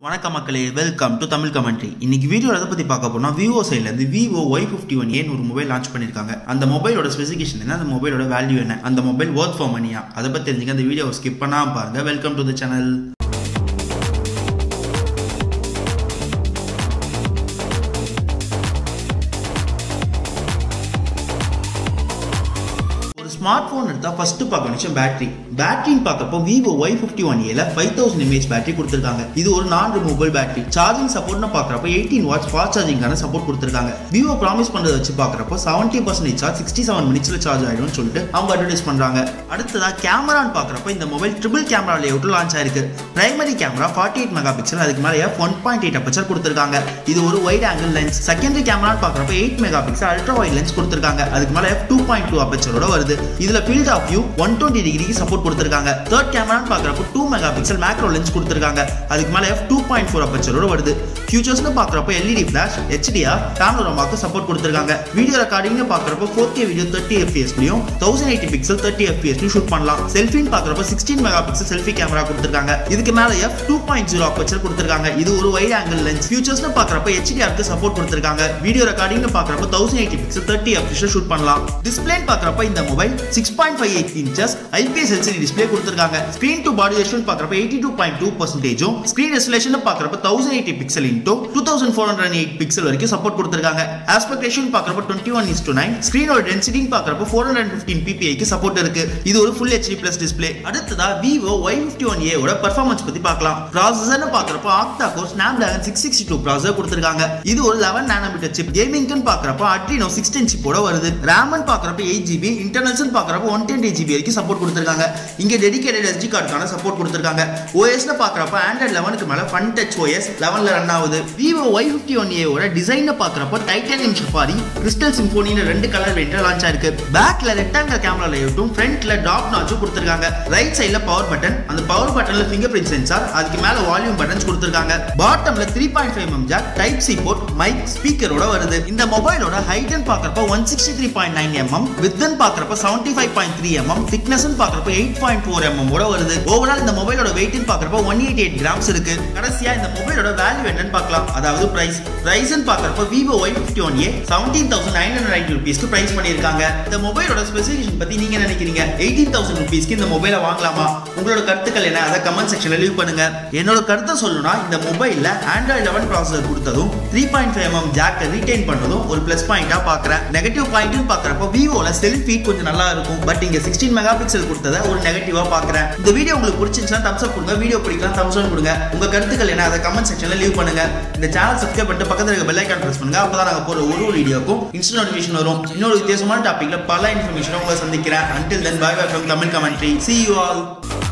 வணக்கம் மக்களே welcome to Tamil commentary இன்னைக்கு வீடியோ எதை பத்தி பார்க்க போனா விவோ சைட்ல இருந்து விவோ ஒய் ஃபிஃப்டி ஒன் ஏன்னு ஒரு மொபைல் லான்ச் பண்ணிருக்காங்க அந்த மொபைலோட ஸ்பெசிஃபிகேஷன் என்ன அந்த மொபைலோட வேல்யூ என்ன அந்த மொபைல் ஒர்க் ஃபார் மணியா அதை பத்தி தெரிஞ்சுக்க அந்த வீடியோவை ஸ்கிப் பண்ணாம பாருங்க வெல்கம் டு த சேனல் ஒரு ஸ்மார்ட் ஃபோன் எடுத்தா ஃபர்ஸ்ட் பார்க்க விஷயம் பேட்டரி பேட்டரின்னு பார்க்கப்போ விவோ ஒய் ஃபிஃப்டி ஒன் ஏல ஃபைவ் தௌசண்ட் எம்ஏஹெச் பேட்டரி கொடுத்துருக்காங்க இது ஒரு நான் ரிமூவபிள் பேட்டரி சார்ஜிங் சப்போர்ட்னு பார்க்குறப்போ எயிட்டீன் வாட்ஸ் ஃபாஸ்ட் சார்ஜிங்கான சப்போர்ட் கொடுத்துருக்காங்க விவோ ப்ராமிஸ் பண்ணுறதை வச்சு பார்க்குறப்போ seventy percentage charge sixty seven மினிட்ஸ்ல சார்ஜ் ஆயிடும்னு சொல்லிட்டு அவங்க அட்வர்டைஸ் பண்றாங்க அடுத்ததா கேமரான்னு பார்க்குறப்போ இந்த மொபைல் ட்ரிபிள் கேமரா லேஅவுட்ல லான்ச் ஆயிருக்கு primary camera forty eight mega pixel அதுக்கு மேலே ஒன் பாயிண்ட் எயிட் அப்பச்சர் கொடுத்துருக்காங்க இது ஒரு வைட் ஆங்கிள் லென்ஸ் செகண்டரி கேமரான்னு பார்க்குறப்போ eight mega pixel ultra wide lens கொடுத்துருக்காங்க அதுக்கு மேலே டூ பாயிண்ட் டூ அப்பச்சரோட வருது இதுல field of view one twenty டிகிரிக்கு சப்போர்ட் கொடுத்துருக்காங்க தேர்ட் கேமரான்னு பார்க்குறப்போ two mega pixel macro lens கொடுத்துருக்காங்க அதுக்கு மேலே டூ பாயிண்ட் ஃபோர் அப்பச்சரோட வருது ஃபியூச்சர்ஸ்னு பார்க்குறப்போ எல்இடி ஃபிளாஷ் ஹெச்டிஆர் கேமராமாக்கு சப்போர்ட் கொடுத்துருக்காங்க வீடியோ ரெக்கார்டிங்னு பார்க்குறப்போ ஃபோர் கே வீடியோ தேர்ட்டி எஃபிஎஸ்லையும் தௌசண்ட் எயிட்டி பிக்சல் தேர்ட்டி எஃபிஎஸ்லையும் ஷூட் பண்ணலாம் செல்ஃபின்னு பார்க்குறப்போ sixteen mega pixel selfie camera கொடுத்துருக்காங்க இதுக்கு மேலே F two point zero aperture கொடுத்துருக்காங்க இது ஒரு வைட் ஆங்கிள் லென்ஸ் ஃபியூச்சர்ஸ்னு பார்க்குறப்போ ஹெச்டிஆருக்கு சப்போர்ட் கொடுத்துருக்காங்க வீடியோ ரெக்கார்டிங்னு பார்க்குறப்போ தௌசண்ட் எயிட்டி பிக்சல் தேர்ட்டி எஃபிஎஸ்ல ஷூட் பண்ணலாம் டிஸ்பிளேன்னு பார்க்குறப்போ இந்த mobile six point five eight inches I P S L C D display கொடுத்துருக்காங்க ஸ்க்ரீன் டு பாடி ரெஸ்ட் பார்க்குறப்ப எயிட்டி டூ பாயிண்ட் டூ பர்சன்டேஜும் ஸ்க்ரீன் ரெசலேஷன் பார்க்குறப்ப thousand eighty pixel into two thousand four hundred eight pixel வரைக்கும் சப்போர்ட் கொடுத்துருக்காங்க ஆஸ்பெக்ட் ரேஷன் பார்க்குறப்ப twenty one is to nine ஸ்க்ரீனோட டென்சிட்டின்னு பார்க்குறப்ப ஃபோர் ஹண்ட்ரட் ஃபிஃப்டின் பிபிஐக்கு சப்போர்ட் இருக்கு இது ஒரு ஃபுல் ஹெச்டி பிளஸ் டிஸ்பிளே அடுத்ததா விவோ ஒய் ஃபிஃப்டி ஒன் ஏவோட பர்ஃபார்மன்ஸ் பத்தி பார்க்கலாம் ப்ராசஸர்னு பார்க்குறப்ப octa core Snapdragon six sixty two processor கொடுத்துருக்காங்க இது ஒரு லெவன் நானோமீட்டர் சிப் கேமிங்னு பார்க்குறப்ப அட்ரினோ சிக்ஸ்டீன் சிப்போட வருது ரேமன் பார்க்குறப்ப எயிட் ஜிபி இன்டர்னல்ஸ்னு பார்க்குறப்ப ஒன் டென் ஜிபி வரைக்கும் சப்போர்ட் கொடுத்துருக்காங்க இங்கே டெடிகேட்டட் எஸ்டி கார்டுக்கான சப்போர்ட் கொடுத்துருக்காங்க ஓஎஸ்னு பார்க்குறப்ப ஆண்ட்ராய்ட் லெவனுக்கு மேலே ஃபன் டச் ஓஎஸ் லெவனில் ரன் ஆகுது விவோ ஒய் ஃபிஃப்டி ஒன் ஏவோட டிசைனை பார்க்குறப்போ டைட்டானியம் ஷஃபாரி கிறிஸ்டல் சிம்போனின்னு ரெண்டு கலர் வேண்டிய லான்ச் ஆயிருக்கு பேக்ல ரெக்டாங்கல் கேமரா லேஅவுட்டும் ஃப்ரண்ட்ல டாப் நாச்சும் கொடுத்துருக்காங்க ரைட் சைடில் பவர் பட்டன் அந்த பவர் பட்டன்ல ஃபிங்கர் பிரிண்ட் சென்சார் அதுக்கு மேலே வால்யூம் பட்டன்ஸ் கொடுத்துருக்காங்க பாட்டம்ல three point five M jack type C port mic ஸ்பீக்கரோட வருது இந்த மொபைலோட ஹைட்னு பார்க்குறப்ப one sixty three point nine M M வித்னு பார்க்குறப்ப seventy five point three M M திக்னஸ்னு பார்க்குறப்ப எயிட் பாயிண்ட் ஃபோர் எம்எம் ஓட வருது ஓவரால் இந்த மொபைலோட வெயிட்னு பார்க்குறப்ப ஒன் எயிட்டி எயிட் கிராம்ஸ் இருக்கு கடைசியா இந்த மொபைலோட வேல்யூ என்னன்னு பார்க்கலாம் அதாவது பிரைஸ் பிரைஸ்னு பார்க்குறப்ப Vivo Y fifty one A seventeen thousand nine hundred ninety ருபீஸ்க்கு பிரைஸ் பண்ணியிருக்காங்க இந்த மொபைலோட ஸ்பெசிஃபிகேஷன் பத்தி நீங்க நினைக்கிறீங்க எயிட்டீன் தௌசண்ட் ருபீஸ்க்கு இந்த மொபைலை வாங்கலாமா உங்களோட கருத்துக்கள் என்ன அதை கமெண்ட் செக்ஷன்ல லீவ் பண்ணுங்க என்னோட கருத்தை சொல்லணும்னா இந்த மொபைல்ல ஆண்ட்ராய்டு லெவன் ப்ராசஸர் கொடுத்ததும் த்ரீ பாயிண்ட் ஃபைவ் எம்எம் ஜாக்கை ரீடைன் பண்ணதும் ஒரு பிளஸ் பாயிண்டா பாக்குறேன் நெகட்டிவ் பாயிண்ட்னு பாக்குறப்போ விவோல செல்ஃபி கொஞ்சம் நல்லா இருக்கும் பட் இங்க சிக்ஸ்டீன் மெகா பிக்சல் கொடுத்ததை ஒரு நெகட்டிவா பாக்குறேன் இந்த வீடியோ உங்களுக்கு பிடிச்சிருந்துச்சுன்னா தம்ஸ் அப் கொடுங்க வீடியோ பிடிக்கலாம் தம்ஸ் அப் கொடுங்க உங்க கருத்துக்கள் என்ன அதை கமெண்ட் செக்ஷன்ல லீவ் பண்ணுங்க இந்த சேனல் சப்ஸ்கிரைப் பண்ணிட்டு பக்கத்துல இருக்க பெல் ஐக்கான் பிரஸ் பண்ணுங்க அப்பதான் நாங்க போற ஒரு ஒரு வீடியோக்கும் இன்ஸ்டன்ட் நோட்டிஃபிகேஷன் வரும் இன்னொரு வித்தியாசமான டாபிக்ல பல இன்ஃபர்மேஷன் உங்களை சந்திக்கிறேன் until then bye bye from Tamil commentary see you all